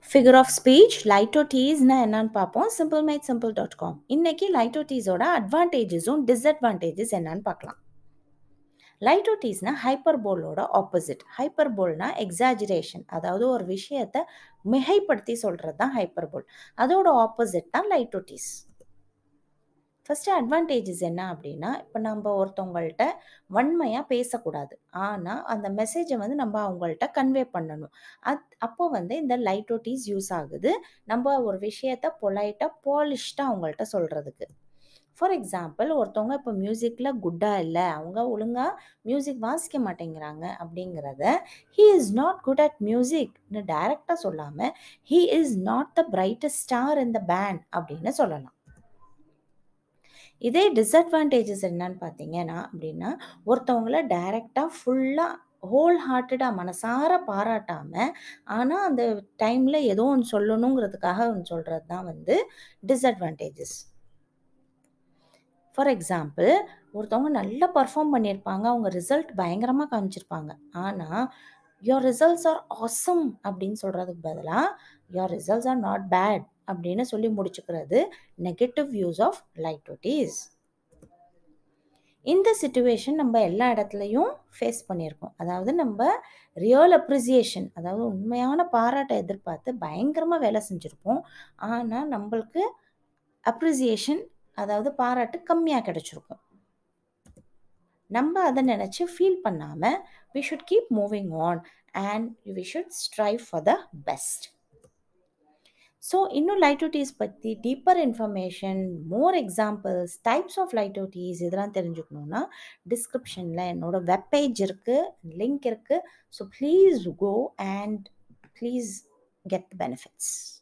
figure of speech லைட்டோடீஸ்னா என்னன்னு பார்ப்போம் simple made simple dot com இன்னைக்கு லைட்டோடீஸோட அட்வான்டேஜஸும் டிஸ்அட்வான்டேஜஸ் என்னன்னு பார்க்கலாம் லைட்டோடீஸ்னா ஹைப்பர்போலோட ஆப்போசிட் ஹைப்பர்போல்னா எக்ஸாஜிரேஷன் அதாவது ஒரு விஷயத்தை மிகைப்படுத்தி சொல்கிறது தான் ஹைப்பர்போல் அதோட ஆப்போசிட் தான் லைட்டோடீஸ் ஃபஸ்ட்டு அட்வான்டேஜஸ் என்ன அப்படின்னா இப்போ நம்ம ஒருத்தவங்கள்ட்ட வன்மையாக பேசக்கூடாது ஆனால் அந்த மெசேஜை வந்து நம்ம அவங்கள்ட்ட கன்வே பண்ணணும் அத் அப்போ வந்து இந்த லைட்டோட்டீஸ் யூஸ் ஆகுது நம்ம ஒரு விஷயத்த பொலைட்டாக பாலிஷ்டாக அவங்கள்ட்ட சொல்கிறதுக்கு ஃபார் எக்ஸாம்பிள் ஒருத்தவங்க இப்போ மியூசிக்கில் குட்டாக இல்லை அவங்க ஒழுங்காக மியூசிக் வாசிக்க மாட்டேங்கிறாங்க அப்படிங்கிறத he is not good at மியூசிக்னு டைரெக்டாக சொல்லாமல் he is not the brightest star in the band அப்படின்னு சொல்லலாம் இதே டிஸ்அட்வான்டேஜஸ் என்னன்னு பார்த்தீங்கன்னா அப்படின்னா ஒருத்தவங்கள டைரெக்டாக ஃபுல்லாக ஹோல் ஹார்ட்டடாக மனசார பாராட்டாமல் ஆனால் அந்த டைமில் ஏதோ ஒன்று சொல்லணுங்கிறதுக்காக ஒன்று சொல்கிறது தான் வந்து டிஸ்அட்வான்டேஜஸ் ஃபார் எக்ஸாம்பிள் ஒருத்தவங்க நல்லா பர்ஃபார்ம் பண்ணியிருப்பாங்க அவங்க ரிசல்ட் பயங்கரமாக காமிச்சிருப்பாங்க ஆனால் யோர் ரிசல்ட்ஸ் ஆர் ஆசம் அப்படின்னு சொல்கிறதுக்கு பதிலாக your results are not bad அப்படின்னு சொல்லி முடிச்சுக்கிறது நெகட்டிவ் யூஸ் ஆஃப் லைட்டோட்டீஸ் இந்த சுச்சுவேஷன் நம்ம எல்லா இடத்துலையும் ஃபேஸ் பண்ணியிருக்கோம் அதாவது நம்ம ரியல் அப்ரிசியேஷன் அதாவது உண்மையான பாராட்டை எதிர்பார்த்து பயங்கரமாக வேலை செஞ்சுருப்போம் ஆனால் நம்மளுக்கு அப்ரிசியேஷன் அதாவது பாராட்டு கம்மியாக கிடச்சிருக்கும் நம்ம அதை நினச்சி ஃபீல் பண்ணாமல் we should keep moving on and we should strive for the best so இன்னும் லைட்டோட்டீஸ் பற்றி deeper information more examples types of litotes இதெல்லாம் தெரிஞ்சுக்கணுன்னா டிஸ்கிரிப்ஷனில் என்னோட வெப்பேஜ் இருக்குது லிங்க் இருக்குது so please go and please get the benefits